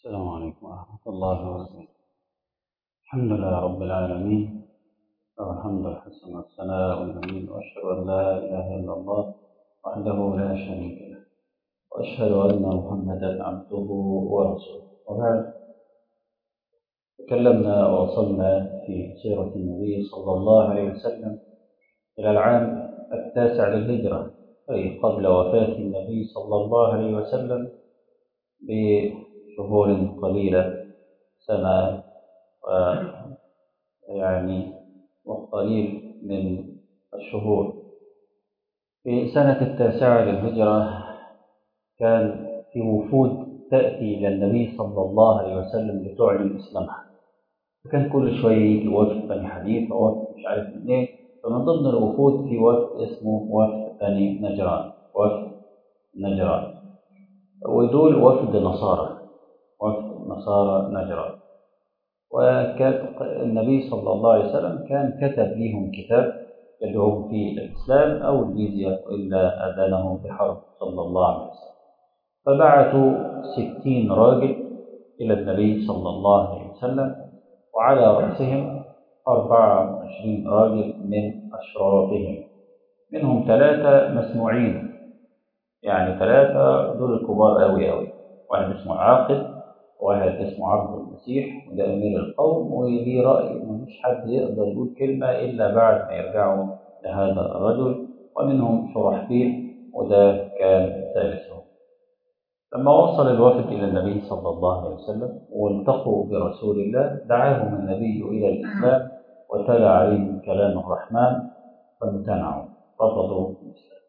السلام عليكم ورحمة الله وبركاته الحمد لله رب العالمين له الحمد الحسن والثناء الجميل وأشهد أن لا إله إلا الله وحده لا شريك له وأشهد أن محمدا عبده ورسوله وبعد تكلمنا ووصلنا في سيرة النبي صلى الله عليه وسلم إلى العام التاسع للهجرة أي قبل وفاة النبي صلى الله عليه وسلم بشهور قليلة سنة يعني وقليل من الشهور في سنة التاسعة للهجرة كان في وفود تأتي إلى النبي صلى الله عليه وسلم لتعلن إسلامها فكان كل شوية يجي وفد بني حنيفة وفد مش عارف من إيه فمن ضمن الوفود في وفد اسمه وفد بني نجران وفد نجران ودول وفد نصارى وفد نصارى نجران وكان النبي صلى الله عليه وسلم كان كتب لهم كتاب يدعوهم في الإسلام أو الجزية إلا أذانه بحرب صلى الله عليه وسلم فبعثوا ستين راجل إلى النبي صلى الله عليه وسلم وعلى رأسهم أربعة وعشرين راجل من أشرافهم منهم ثلاثة مسموعين يعني ثلاثة دول الكبار أوي أوي واحد اسمه عاقل واحد اسمه عبد المسيح وده أمير القوم وليه رأي مفيش حد يقدر يقول كلمة إلا بعد ما يرجعوا لهذا الرجل ومنهم شرحبيل وده كان ثالثهم لما وصل الوفد إلى النبي صلى الله عليه وسلم والتقوا برسول الله دعاهم النبي إلى الإسلام وتلا عليهم كلام الرحمن فامتنعوا رفضوا الإسلام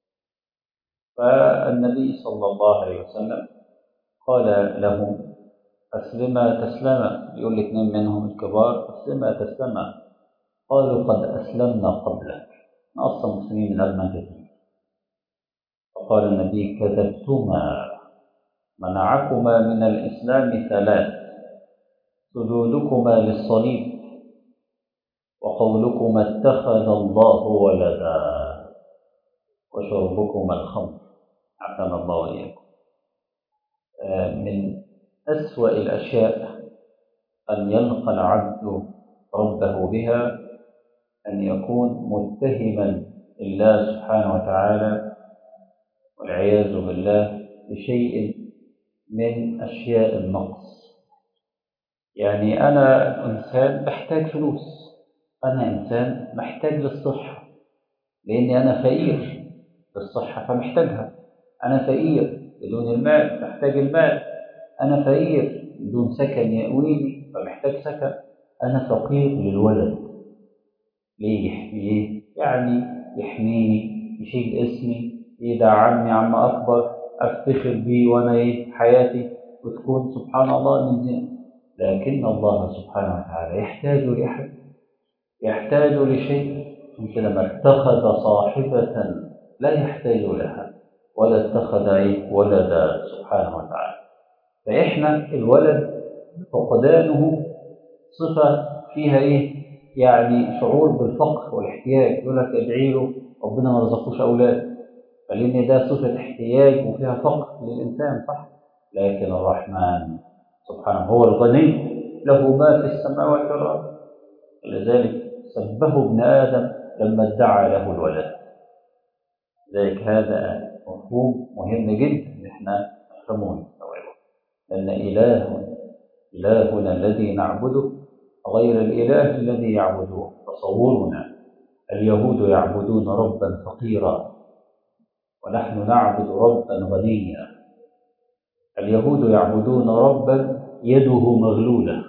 فالنبي صلى الله عليه وسلم قال لهم أسلما تسلما يقول الاثنين منهم الكبار أسلما تسلما قالوا قد أسلمنا قبلك أصلا مسلمين من قبل ما تسلم فقال النبي كذبتما منعكما من الإسلام ثلاث سجودكما للصليب وقولكما اتخذ الله ولدا وشربكما الخمر عافانا الله وإياكم من أسوأ الأشياء أن يلقى العبد ربه بها أن يكون متهما الله سبحانه وتعالى والعياذ بالله بشيء من أشياء النقص يعني أنا إنسان محتاج فلوس أنا إنسان محتاج للصحة لأني أنا فقير للصحة فمحتاجها أنا فقير بدون المال محتاج المال أنا فقير بدون سكن يأويني فمحتاج سكن أنا فقير للولد ليه يحميه يعني يحميني يشيل اسمي يدعمني عم أكبر أفتخر بيه وأنا إيه حياتي وتكون سبحان الله من دين لكن الله سبحانه وتعالى يحتاج لأحد يحتاج لشيء مثل ما اتخذ صاحبة لا يحتاج لها ولا اتخذ ايه ولدا سبحانه وتعالى فإحنا الولد فقدانه صفة فيها إيه يعني شعور بالفقر والاحتياج يقول لك ادعي له ربنا ما رزقوش أولاد فلأن ده صفة احتياج وفيها فقر للإنسان صح لكن الرحمن سبحانه هو الغني له ما في السماوات والأرض لذلك سبه ابن آدم لما ادعى له الولد ذلك هذا مفهوم مهم جدا ان احنا نفهمه ونستوعبه لان اله الهنا الذي نعبده غير الاله الذي يعبدوه تصورنا اليهود يعبدون ربا فقيرا ونحن نعبد ربا غنيا اليهود يعبدون ربا يده مغلوله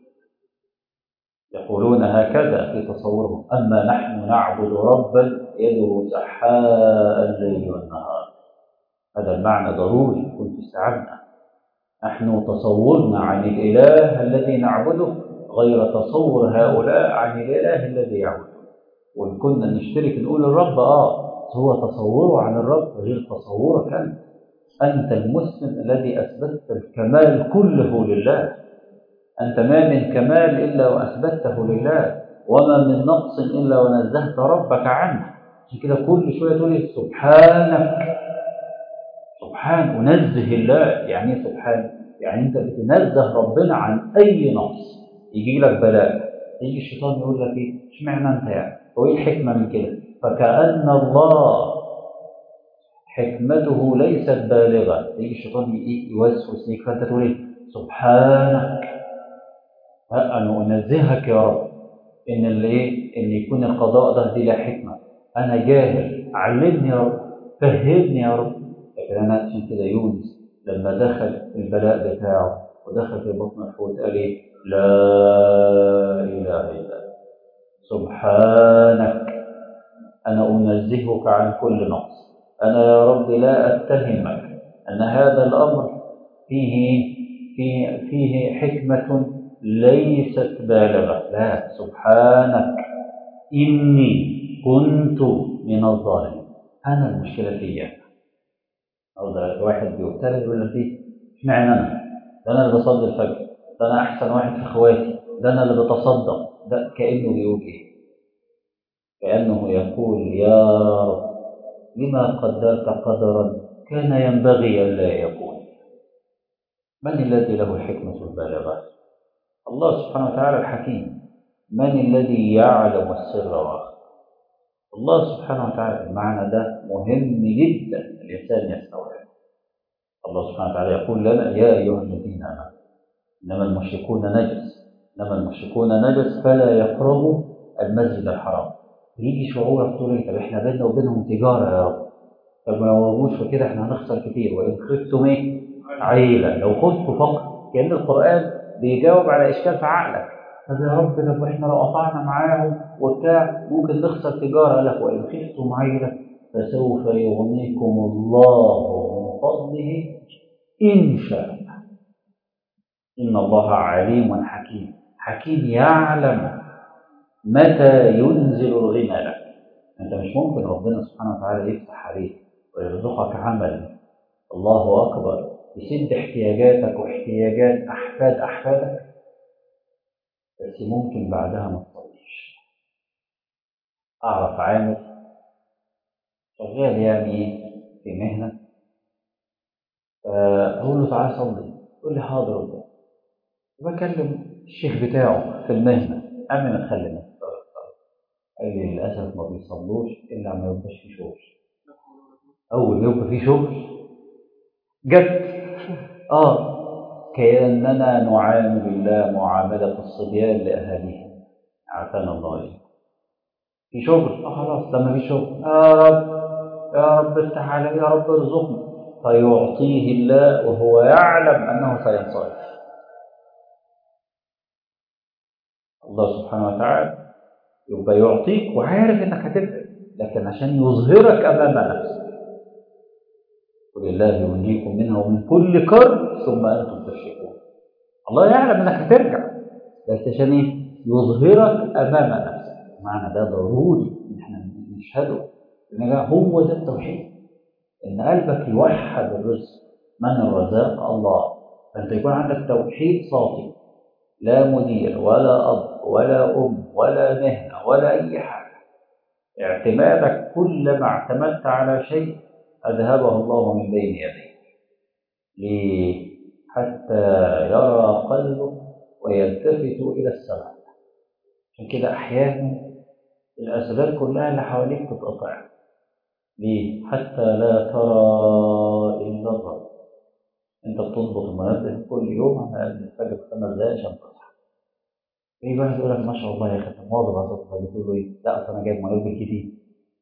يقولون هكذا في تصورهم اما نحن نعبد ربا يده سحاء الليل والنهار هذا المعنى ضروري يكون في استيعابنا نحن تصورنا عن الإله الذي نعبده غير تصور هؤلاء عن الإله الذي يعبده وإن كنا نشترك نقول الرب آه هو تصوره عن الرب غير تصورك أنت أنت المسلم الذي أثبتت الكمال كله لله أنت ما من كمال إلا وأثبته لله وما من نقص إلا ونزهت ربك عنه عشان كده كل شوية تقول سبحانك سبحان أنزه الله يعني سبحان يعني انت بتنزه ربنا عن اي نقص يجي لك بلاء يجي الشيطان يقول لك ايه اشمعنى انت يعني هو ايه الحكمه من كده فكأن الله حكمته ليست بالغه يجي الشيطان يوسوس ليك فانت تقول ايه سبحانك أنا أنزهك يا رب إن اللي إيه إن يكون القضاء ده دي له حكمة أنا جاهل علمني يا رب فهمني يا رب لكن أنا عشان كده يونس لما دخل البلاء بتاعه ودخل في بطن الحوت قال إيه لا إله إلا أنت سبحانك أنا أنزهك عن كل نقص أنا يا رب لا أتهمك أن هذا الأمر فيه فيه, فيه حكمة ليست بالغة لا سبحانك إني كنت من الظالمين أنا المشكلة فيا أو ده واحد بيبتلى يقول لك إيه اشمعنى أنا ده أنا اللي بصلي الفجر ده أنا أحسن واحد في إخواتي ده أنا اللي بتصدق ده كأنه بيقول إيه كأنه يقول يا رب لما قدرت قدرا كان ينبغي ألا يكون من الذي له الحكمة البالغة الله سبحانه وتعالى الحكيم من الذي يعلم السر واخفى الله سبحانه وتعالى المعنى ده مهم جدا الإنسان يستوعب الله سبحانه وتعالى يقول لنا يا أيها الذين آمنوا إنما المشركون نجس إنما المشركون نجس فلا يقربوا المسجد الحرام يجي شعورك تقول طب احنا بيننا وبينهم تجارة يا رب طب ما نوجوش في كده احنا هنخسر كتير وإن خفتم ايه؟ عيلة لو خفتوا فقط كأن القرآن بيجاوب على إشكال في عقلك طب يا رب طب احنا لو قطعنا معاهم وبتاع ممكن نخسر تجارة لك وإن خفتم عيلة فسوف يغنيكم الله من فضله إن شاء إن الله عليم حكيم حكيم يعلم متى ينزل الغنى لك أنت مش ممكن ربنا سبحانه وتعالى يفتح عليك ويرزقك عمل الله أكبر يسد احتياجاتك واحتياجات أحفاد أحفادك بس ممكن بعدها ما تصليش أعرف عامل شغال يعني إيه في مهنة أقول له تعالى صلي يقول لي حاضر والله بكلم الشيخ بتاعه في المهنة قام ما تخلي الناس قال لي للأسف ما بيصلوش إلا ما يبقاش في شغل أول ما يبقى في شغل جت آه كأننا نعامل الله معاملة الصبيان لأهاليهم عافانا الله عليه في شغل آه خلاص لما في شغل يا رب يا رب افتح علي يا رب ارزقني فيعطيه الله وهو يعلم أنه سينصرف الله سبحانه وتعالى يبقى يعطيك وعارف انك هتبعد لكن عشان يظهرك امام نفسك قل الله ينجيكم منها ومن كل كرب ثم انتم تشركون الله يعلم انك هترجع بس عشان ايه يظهرك امام نفسك معنى ده ضروري ان احنا نشهده ان هو ده التوحيد ان قلبك يوحد الرزق من الرزاق الله فانت يكون عندك توحيد صافي لا مدير ولا اب ولا ام ولا مهنه ولا اي حاجه اعتمادك كلما اعتمدت على شيء أذهبه الله من بين يديك ليه؟ حتى يرى قلبك ويلتفت إلى السماء عشان كده أحيانا الأسباب كلها اللي حواليك تتقطع ليه؟ حتى لا ترى إلا الرب أنت بتضبط المنبه كل يوم على قبل الفجر خمس دقايق عشان تصحى في واحد يقول لك ما شاء الله يا أخي أنت مواظب على صوتك بتقول له إيه؟ لا أصل أنا جايب منبه جديد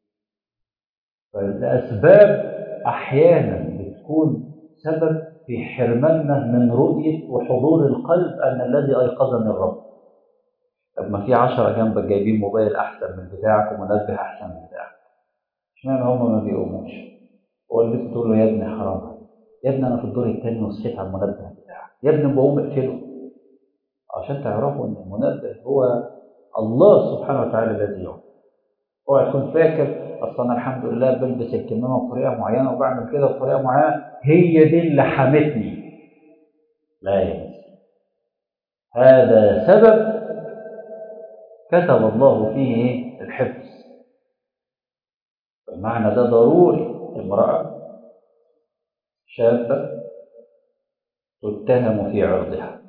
فالأسباب أحيانا بتكون سبب في حرماننا من رؤية وحضور القلب أن الذي أيقظني الرب طب ما في عشرة جنبك جايبين موبايل أحسن من بتاعك ومنبه أحسن من بتاعك اشمعنى هما ما بيقوموش والدته تقول له يا ابني حرام يا ابني أنا في الدور الثاني وصحيت على المنبه بتاعك يا ابني بقوم اقفله عشان تعرفوا أن المنبه هو الله سبحانه وتعالى الذي يعطي اوعى تكون فاكر اصل انا الحمد لله بلبس الكمامه بطريقه معينه وبعمل كده بطريقه معينه هي دي اللي حمتني لا يا مسلم هذا سبب كتب الله فيه الحفظ المعنى ده ضروري المرأة شابة تتهم في عرضها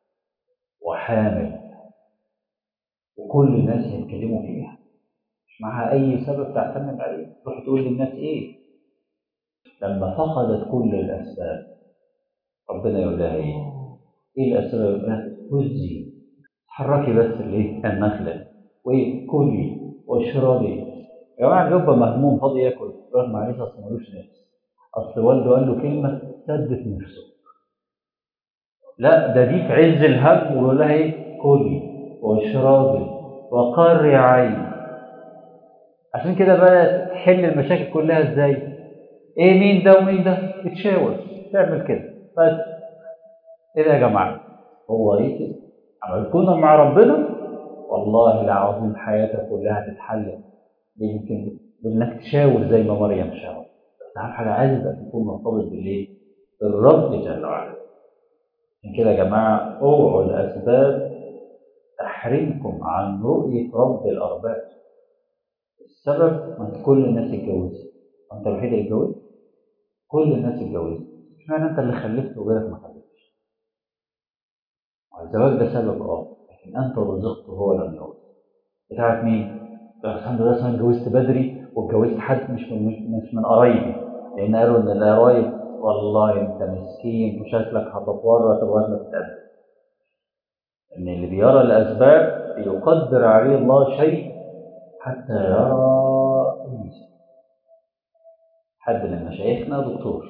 وحامل وكل الناس يتكلموا فيها مش معها أي سبب تعتمد عليه تروح تقول للناس إيه لما فقدت كل الأسباب ربنا يقول لها إيه إيه الأسباب يقول لها هزي تحركي بس الإيه النخلة وإيه كلي واشربي يا جماعة بيبقى مهموم فاضي ياكل يقول معلش أصل ملوش نفس أصل والده قال له كلمة سدت نفسه لا ده دي في عز الهم ويقول لها إيه كلي واشربي وقري عيني عشان كده بقى تحل المشاكل كلها ازاي ايه مين ده ومين ده تتشاور تعمل كده بس ايه ده يا جماعه هو ايه كده اما تكون مع ربنا والله العظيم حياتك كلها تتحل يمكن بانك تشاور زي ما مريم شاور بس اهم حاجه عايزك تكون مرتبط بالايه بالرب جل وعلا عشان كده يا جماعه اوعوا الاسباب تحرمكم عن رؤيه رب الارباب السبب ان كل الناس اتجوزت انت الوحيد اللي اتجوزت كل الناس اتجوزت اشمعنى انت اللي خلفت وغيرك ما خلفتش الزواج ده سبب اه لكن انت رزقت وهو لم يرزق بتاعت مين؟ الحمد لله انا اتجوزت بدري واتجوزت حد مش من مش من قرايبي لان قالوا ان القرايب والله انت مسكين وشكلك هتتورط لغايه ما تتقدم ان اللي بيرى الاسباب يقدر عليه الله شيء حتى يرى المثل حد من مشايخنا دكتور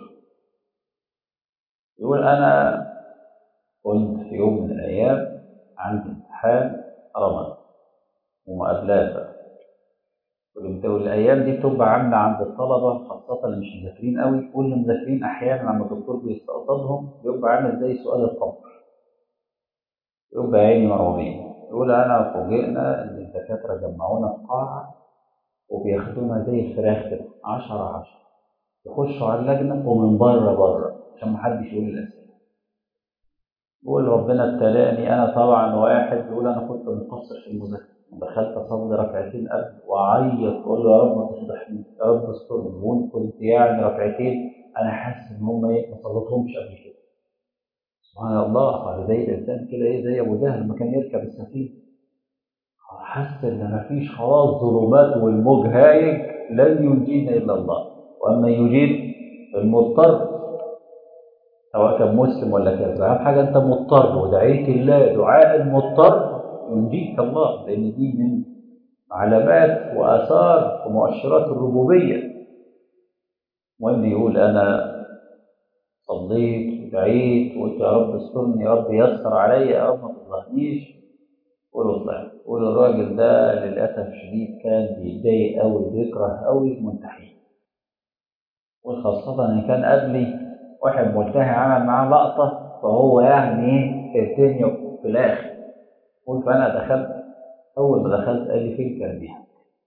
يقول أنا كنت في يوم من الأيام عندي امتحان رمض ومقابلات والأيام دي بتبقى عاملة عند الطلبة خاصة اللي مش مذاكرين قوي واللي مذاكرين أحيانا لما الدكتور بيستقصدهم بيبقى عامل زي سؤال القمر يبقى عيني مرعوبين يقول أنا فوجئنا إن الدكاترة جمعونا في قاعة وبياخدونا زي الفراخ كده 10 10 يخشوا على اللجنة ومن بره بره عشان محدش يقول الأسئلة يقول ربنا ابتلاني أنا طبعا واحد بيقول أنا كنت مقصر في المذاكرة دخلت أصلي ركعتين قبل وأعيط وأقول له يا رب ما تفضحني يا رب استرني وأنت كنت يعني ركعتين أنا حاسس إن هم إيه ما صليتهمش قبل كده سبحان الله زي الإنسان كده إيه زي أبو جهل لما كان يركب السفينة حس ان مفيش خلاص ظلمات والموج هايج لن ينجينا الا الله واما يجيب المضطر سواء كان مسلم ولا كافر اهم حاجه انت مضطر ودعيت الله دعاء المضطر ينجيك الله لان دي من علامات واثار ومؤشرات الربوبيه وان يقول انا صليت ودعيت وقلت يا رب استرني يا رب يسر عليا يا رب ما تظلمنيش قولوا طلع قولوا الراجل ده للأسف الشديد كان بيتضايق أوي بيكره أوي المنتحين وخاصة إن كان قبلي واحد ملتحي عمل معاه لقطة فهو يعني إيه الدنيا في الآخر قول فأنا دخلت أول ما دخلت قال لي فين كان بيها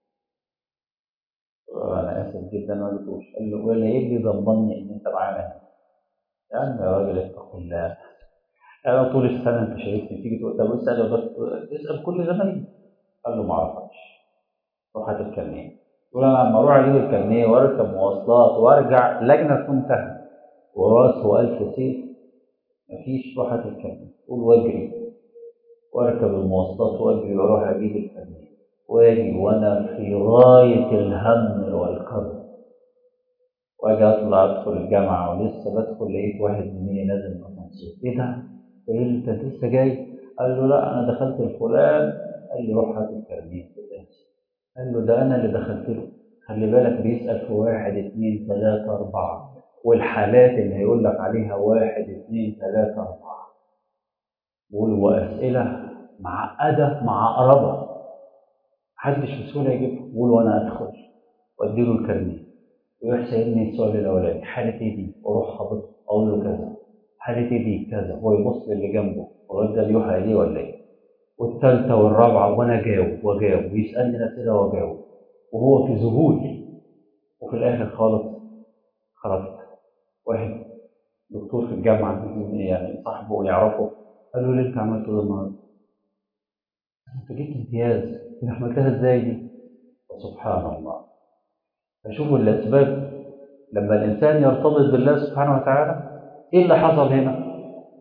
أنا آسف جدا ما قلتوش قال له ولا إيه اللي ضمني إن أنت معانا يا عم يا راجل اتق الله انا طول السنه انت شايفني تيجي تقول طب اسال بس اسال كل زمايلي قال له ما اعرفكش روح هات الكارنيه يقول انا لما اروح اجيب الكارنيه واركب مواصلات وارجع لجنه تكون تهت وراس والف سيف مفيش روح هات الكارنيه قول واجري واركب المواصلات واجري واروح اجيب الكارنيه واجي وانا في غايه الهم والكرب واجي اطلع ادخل الجامعه ولسه بدخل لقيت واحد مني نازل من الاسانسير ايه ده؟ ايه انت لسه جاي؟ قال له لا انا دخلت الفلان قال لي روح هات الكارنيه قال له ده انا اللي دخلت له خلي بالك بيسال في واحد اثنين ثلاثه اربعه والحالات اللي هيقول لك عليها واحد اثنين ثلاثه اربعه بقول واسئله معقده معقربه محدش بسهوله يجيبها بقول وانا ادخل واديله الكارنيه ويروح سايبني السؤال الاولاني حاله ايه دي؟ واروح خابطه اقول له كذا حالة دي كذا هو يبص للي جنبه الواد ده بيوحى ليه ولا ايه والثالثة والرابعة وأنا جاوب وأجاوب ويسألني الأسئلة وأجاوب وهو في ذهول وفي الآخر خالص خرجت واحد دكتور في الجامعة يعني صاحبه يعرفه قال له ليه أنت عملت ده النهارده؟ أنت جبت امتياز أنت عملتها إزاي دي؟ سبحان الله فشوفوا الأسباب لما الإنسان يرتبط بالله سبحانه وتعالى إيه اللي حصل هنا؟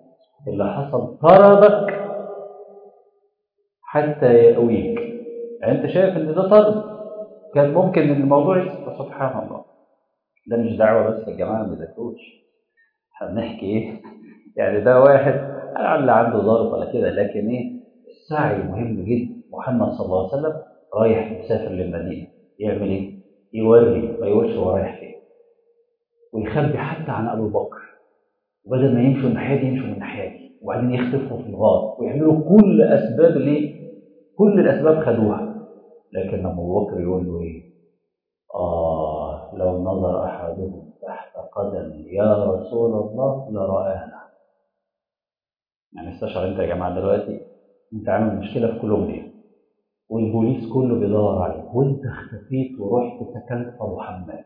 اللي حصل طردك حتى يأويك يعني انت شايف ان ده طرد كان ممكن ان الموضوع يسكت سبحان الله ده مش دعوه بس يا جماعه ما ذاكروش هنحكي ايه يعني ده واحد لعل عنده ظرف ولا كده لكن ايه السعي مهم جدا محمد صلى الله عليه وسلم رايح مسافر للمدينه يعمل ايه؟ يوري ما يقولش هو رايح فين ويخبي حتى عن ابو بكر وبدل ما يمشوا الناحيه دي يمشوا من الناحيه دي وبعدين يختفوا في الغار ويعملوا كل اسباب الايه؟ كل الاسباب خدوها لكن ابو بكر يقول له ايه؟ اه لو نظر احدهم تحت قدم يا رسول الله لرآنا يعني استشعر انت يا جماعه دلوقتي انت عامل مشكله في كولومبيا والبوليس كله بيدور عليك وانت اختفيت ورحت سكنت في ابو حماد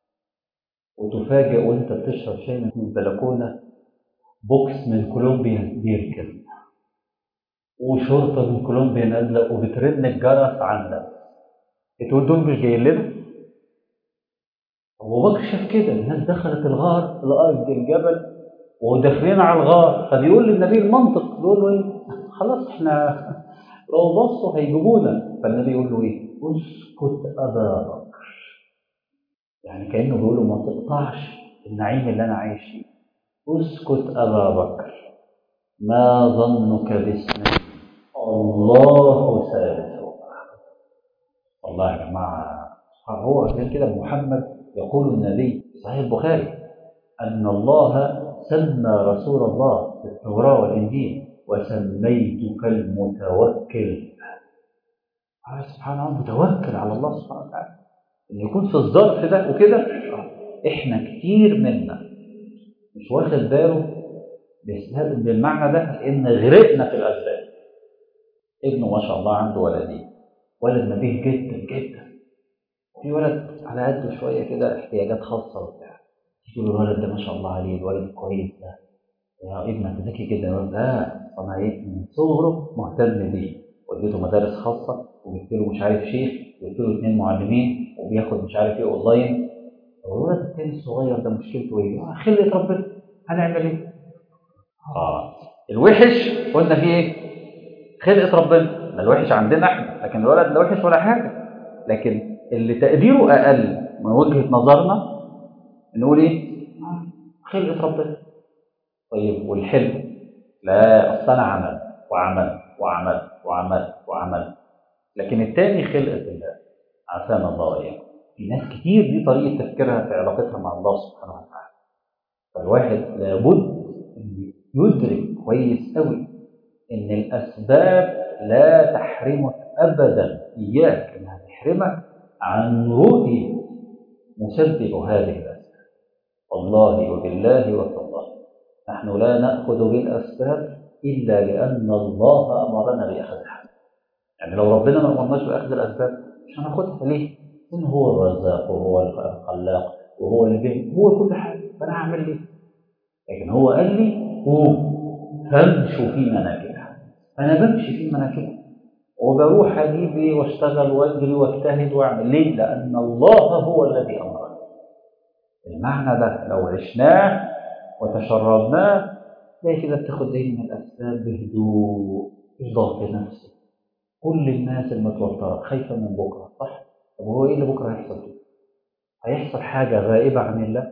وتفاجئ وانت بتشرب شاي من البلكونه بوكس من كولومبيا بيركن وشرطه من كولومبيا نازله وبترن الجرس عندك تقول دول مش جايين لنا ابو بكر شاف كده الناس دخلت الغار الارض الجبل وداخلين على الغار فبيقول للنبي المنطق بيقول له ايه خلاص احنا لو بصوا هيجيبونا فالنبي يقول له ايه اسكت ابا بكر يعني كانه بيقول له ما تقطعش النعيم اللي انا عايش فيه اسكت ابا بكر ما ظنك باثنين الله ثالثهما والله يا جماعه هو غير كده محمد يقول النبي في صحيح البخاري ان الله سمى رسول الله في التوراه والانجيل وسميتك المتوكل قال سبحان الله متوكل على الله سبحانه وتعالى ان يكون في الظرف ده وكده احنا كتير منا مش واخد باله بالمعنى ده ان غرقنا في الاسباب ابنه ما شاء الله عنده ولدين ولد نبيه جدا جدا في ولد على قده شويه كده احتياجات خاصه وبتاع تقول الولد ده ما شاء الله عليه الولد كويس ده يا ابنك ذكي جدا لا انا ايه من صغره مهتم بيه وديته مدارس خاصه وجبت له مش عارف شيخ وجبت له اثنين معلمين وبياخد مش عارف ايه اونلاين الولد التاني الصغير ده مشكلته ايه؟ خلة ربنا هنعمل ايه؟ اه الوحش قلنا فيه ايه؟ خلقة ربنا ده الوحش عندنا احنا لكن الولد لا وحش ولا حاجه لكن اللي تقديره اقل من وجهه نظرنا نقول ايه؟ خلقة ربنا طيب والحلم لا اصل انا عمل وعمل وعمل وعمل وعمل لكن الثاني خلقة الله عافانا الله واياكم في ناس كتير دي طريقه تفكيرها في علاقتها مع الله سبحانه وتعالى فالواحد لابد ان يدرك كويس قوي ان الاسباب لا تحرمك ابدا اياك انها تحرمك عن رؤيه مسبب هذه الاسباب والله وبالله وتالله نحن لا ناخذ بالاسباب الا لان الله امرنا باخذها يعني لو ربنا ما امرناش باخذ الاسباب مش هناخدها ليه؟ ان هو الرزاق وهو الخلاق وهو اللي بيه هو كل حاجه فانا هعمل ايه؟ لكن هو قال لي قوم فامشوا في مناكبها انا بمشي في مناكبها وبروح اجيب واشتغل واجري واجتهد واعمل ليه؟ لان الله هو الذي امرني المعنى ده لو عشناه وتشربناه تلاقي كده بتاخد دايما الاسباب بهدوء مش ضغط نفسي كل الناس المتوتره خايفه من بكره صح؟ طب هو ايه اللي بكره هيحصل فيه؟ هيحصل حاجه غائبه عن الله؟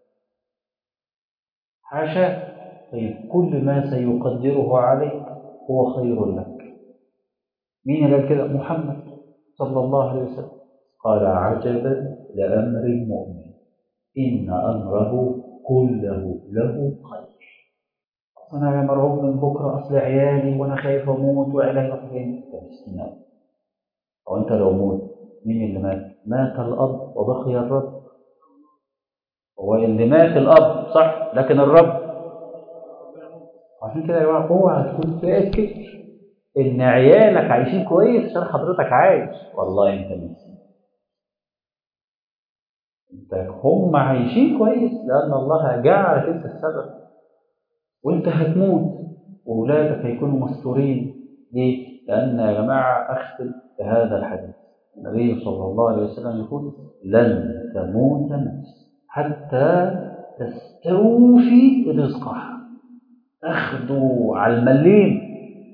حاشا طيب كل ما سيقدره عليك هو خير لك مين اللي قال كده؟ محمد صلى الله عليه وسلم قال عجبا لامر المؤمن ان امره كله له خير انا مرعوب من بكره اصل عيالي وانا خايف اموت وعيالي يروح فين؟ مسكين او انت لو موت مين اللي مات؟ مات الاب وبقي الرب هو اللي مات الاب صح لكن الرب عشان كده يا جماعه اوعى هتكون فاكر ان عيالك عايشين كويس عشان حضرتك عايش والله انت مسكين انت هم عايشين كويس لان الله جعلك انت السبب وانت هتموت واولادك هيكونوا مستورين ليه؟ لان يا جماعه اختم بهذا الحديث النبي صلى الله عليه وسلم يقول لن تموت نفس حتى تستوفي رزقها أخذوا على الملين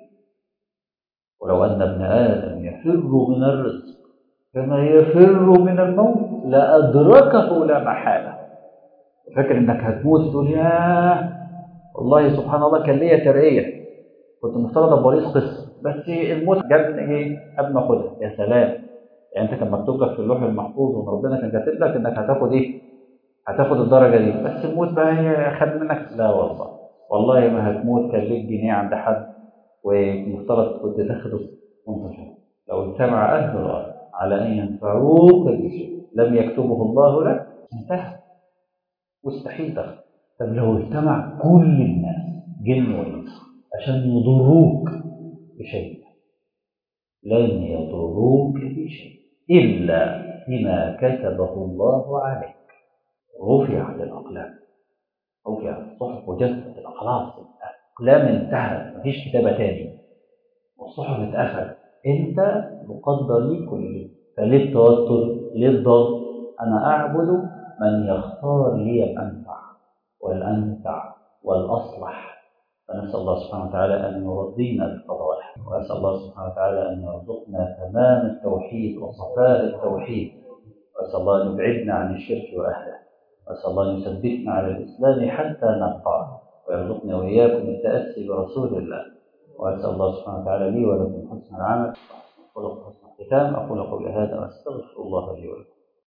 ولو أن ابن آدم يفر من الرزق كما يفر من الموت لأدركه لا محالة فاكر إنك هتموت تقول ياه والله سبحان الله كان ليا ترقية كنت مفترض ابقى رئيس قسم بس الموت جابني ايه قبل ما اخدها يا سلام يعني انت كان مكتوب لك في اللوح المحفوظ وان ربنا كان كاتب لك انك هتاخد ايه؟ هتاخد الدرجه دي بس الموت بقى هي خد منك لا والله والله ما هتموت كان ليك جنيه عند حد ومفترض كنت تاخده وانت شهر لو اجتمع اهل الارض على ان ينفعوك بشيء لم يكتبه الله لك انتهى مستحيل تاخده طب لو اجتمع كل الناس جن وانس عشان يضروك بشيء لن يضروك بشيء إلا بما كتبه الله عليك رفعت الأقلام رفعت الصحف وجفت خلاص الأقلام انتهت مفيش كتابة تاني والصحف اتقفلت أنت مقدر ليك كل شيء فليه التوتر؟ ليه الضغط؟ أنا أعبد من يختار لي الأنفع والأنفع والأصلح فنسأل الله سبحانه وتعالى أن يرضينا بفضائله وأسأل الله سبحانه وتعالى أن يرزقنا تمام التوحيد وصفاء التوحيد وأسأل الله أن يبعدنا عن الشرك وأهله وأسأل الله أن يثبتنا على الإسلام حتى نلقاه ويرزقنا وإياكم التأسي برسول الله وأسأل الله سبحانه وتعالى لي ولكم حسن العمل ولكم حسن الختام أقول قولي هذا وأستغفر الله لي ولكم